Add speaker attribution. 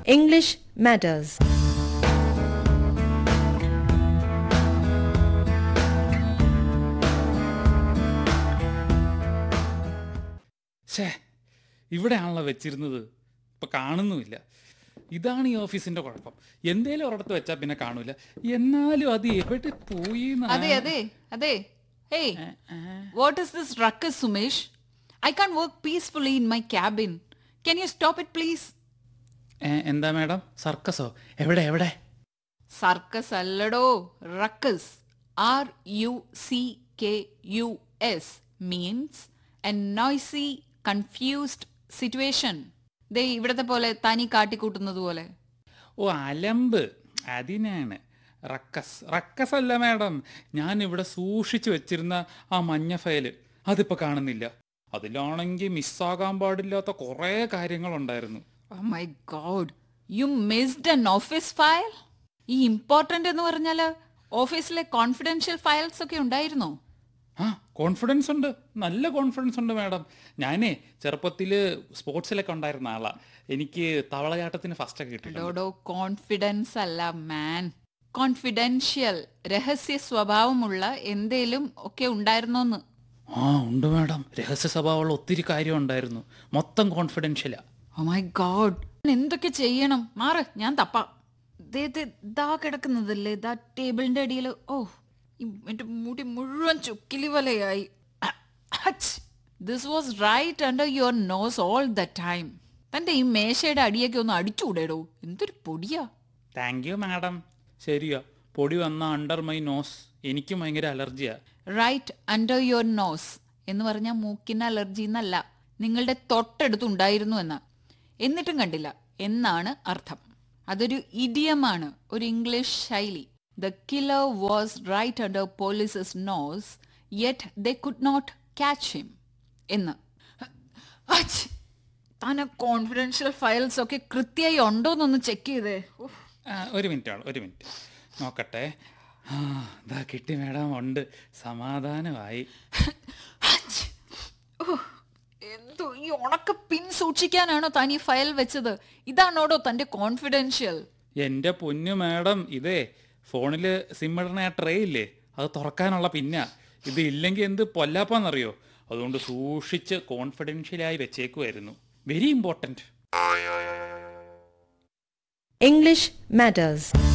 Speaker 1: English matters.
Speaker 2: ഛേ ഇവിടെയാണല്ലോ വെച്ചിരുന്നത് ഇപ്പൊ കാണുന്നുമില്ല ഇതാണ് ഈ ഓഫീസിന്റെ കുഴപ്പം എന്തേലും ഒരിടത്ത് വെച്ചാൽ പിന്നെ കാണൂല എന്നാലും അത് എവിടെ പോയി
Speaker 3: അതെ അതെ അതെ hey what is this ruckus Sumesh I can work peacefully in my cabin can you stop it please
Speaker 2: എന്താ മാഡം സർക്കസോ എവിടെ എവിടെ
Speaker 3: സർക്കസ് അല്ലടോ ruckus R U C K U S means a noisy confused situation ദേ ഇവിടത്തെ പോലെ തനി കാട്ടിക്കൂട്ടുന്നത് പോലെ
Speaker 2: ഓ അലമ്പ് അതിനാണ് റക്കസ് റക്കസ് അല്ല മാഡം ഞാൻ ഇവിടെ സൂക്ഷിച്ചു വെച്ചിരുന്ന ആ മഞ്ഞ ഫയല് അതിപ്പോ കാണുന്നില്ല അതിലാണെങ്കിൽ മിസ്സാകാൻ പാടില്ലാത്ത കുറേ കാര്യങ്ങളുണ്ടായിരുന്നു
Speaker 3: oh my god you missed an office file ഈ ഇമ്പോർട്ടന്റ് എന്ന് പറഞ്ഞാല് ഓഫീസിലെ കോൺഫിഡൻഷ്യൽ ഫയൽസ് ഒക്കെ ഉണ്ടായിരുന്നോ
Speaker 2: ആ കോൺഫിഡൻസ് ഉണ്ട് നല്ല കോൺഫിഡൻസ് ഉണ്ട് മാഡം ഞാനേ ചെറുപ്പത്തിൽ സ്പോർട്സിലൊക്കെ ഉണ്ടായിരുന്ന ആളാ എനിക്ക് തവളയാട്ടത്തിന് ഫസ്റ്റ് ഒക്കെ കിട്ടിയിട്ടുണ്ട്
Speaker 3: ഡോഡോ കോൺഫിഡൻസ് അല്ല മാൻ കോൺഫിഡൻഷ്യൽ രഹസ്യ സ്വഭാവമുള്ള എന്തേലും ഒക്കെ ഉണ്ടായിരുന്നോന്ന്
Speaker 2: ആ ഉണ്ട് മാഡം രഹസ്യ സ്വഭാവമുള്ള ഒത്തിരി കാര്യം ഉണ്ടായിരുന്നു മൊത്തം കോൺഫിഡൻഷ്യലാ
Speaker 3: ഓ മൈ ഗോഡ് എന്തൊക്കെ ചെയ്യണം മാറ് ഞാൻ തപ്പാം ദേ, ദേ, ദാ കിടക്കുന്നതല്ലേ ദാ ടേബിളിന്റെ അടിയിൽ ഓ ഈ എന്റെ മുടി മുഴുവൻ ചുക്കിലി വലയായി this was right under your nose all the time തന്റെ ഈ മേശയുടെ അടിയൊക്കെ ഒന്ന് അടിച്ചുകൂടേടോ എന്തൊരു പൊടിയാ
Speaker 2: താങ്ക് യു മാഡം ശരിയാ പൊടി വന്ന അണ്ടർ മൈ നോസ് എനിക്കും ഭയങ്കര അലർജിയാ
Speaker 3: റൈറ്റ് അണ്ടർ യുവർ നോസ് എന്ന് പറഞ്ഞാൽ മൂക്കിന് അലർജി എന്നല്ല നിങ്ങളുടെ തൊട്ടടുത്തുണ്ടായിരുന്നു എന്ന എന്നിട്ടും കണ്ടില്ല എന്നാണ് അർത്ഥം അതൊരു ഇഡിയമാണ് ഒരു ഇംഗ്ലീഷ് ശൈലി the killer was right under police's nose yet they could not catch him എന്ന് അച്ഛ്. താൻ ആ കോൺഫിഡൻഷ്യൽ ഫയൽസ് ഒക്കെ കൃത്യമായി ഉണ്ടോന്നൊന്ന് ചെക്ക് ചെയ്തേ ഉഫ്.
Speaker 2: ആ, ഒരു മിനിറ്റ് ആൾ ഒരു മിനിറ്റ് നോക്കട്ടെ ആ ഇതാ കിട്ടി മാഡം ഉണ്ട് സമാധാനമായി
Speaker 3: അച്ഛ്. ഓ, എന്തോ ഈ ഉണക്ക പിൻ സൂക്ഷിക്കാനാണോ താൻ ഈ ഫയൽ വെച്ചത് ഇതാണോടോ തന്റെ കോൺഫിഡൻഷ്യൽ
Speaker 2: എൻ്റെ പൊന്നു മാഡം ഇതേ ഫോണിൽ സിം ഇടണ ആ ട്രേ ഇല്ലേ അത് തുറക്കാനുള്ള പിന്നാ ഇത് ഇല്ലെങ്കിൽ എന്ത് പൊല്ലാപ്പാന്നറിയോ അതുകൊണ്ട് സൂക്ഷിച്ച് കോൺഫിഡൻഷ്യലായി വെച്ചേക്കുമായിരുന്നു വെരി ഇമ്പോർട്ടൻറ്റ്
Speaker 1: English matters.